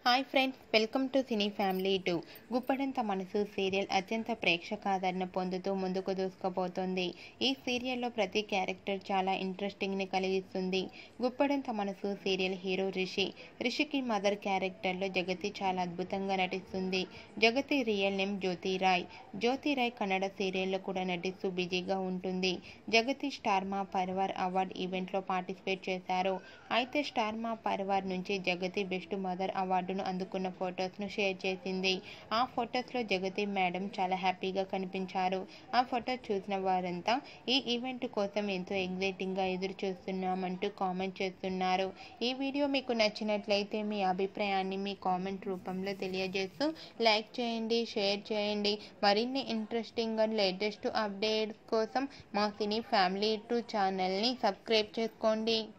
hi friends welcome to cine family two గుప్పడంత మనసు serial అత్యంత ప్రేక్షకాదరణ పొందుతూ ముందుకు దూసుకుపోతుంది ఈ సీరియల్లో ప్రతి క్యారెక్టర్ చాలా ఇంట్రెస్టింగ్ని కలిగిస్తుంది గుప్పడంత మనసు సీరియల్ హీరో రిషి రిషికి మదర్ క్యారెక్టర్లో జగతి చాలా అద్భుతంగా నటిస్తుంది జగతి రియల్ నేమ్ జ్యోతి రాయ్ జ్యోతి రాయ్ కన్నడ సీరియల్లో కూడా నటిస్తూ బిజీగా ఉంటుంది జగతి స్టార్ మా పరివార్ అవార్డ్ ఈవెంట్లో పార్టిసిపేట్ చేశారు అయితే స్టార్ మా పరివార్ నుంచి జగతి బెస్ట్ మదర్ అవార్డును అందుకున్న ఫొటోస్ను షేర్ చేసింది ఆ ఫొటోస్లో జగతి మేడం చాలా హ్యాపీగా కనిపించారు ఆ ఫొటో చూసిన వారంతా ఈ ఈవెంట్ కోసం ఎంతో ఎగ్జైటింగ్గా ఎదురు చూస్తున్నామంటూ కామెంట్ చేస్తున్నారు ఈ వీడియో మీకు నచ్చినట్లయితే మీ అభిప్రాయాన్ని మీ కామెంట్ రూపంలో తెలియజేస్తూ లైక్ చేయండి షేర్ చేయండి మరిన్ని ఇంట్రెస్టింగ్ అండ్ లేటెస్ట్ అప్డేట్స్ కోసం మా సినీ ఫ్యామిలీ టూ ఛానల్ని సబ్స్క్రైబ్ చేసుకోండి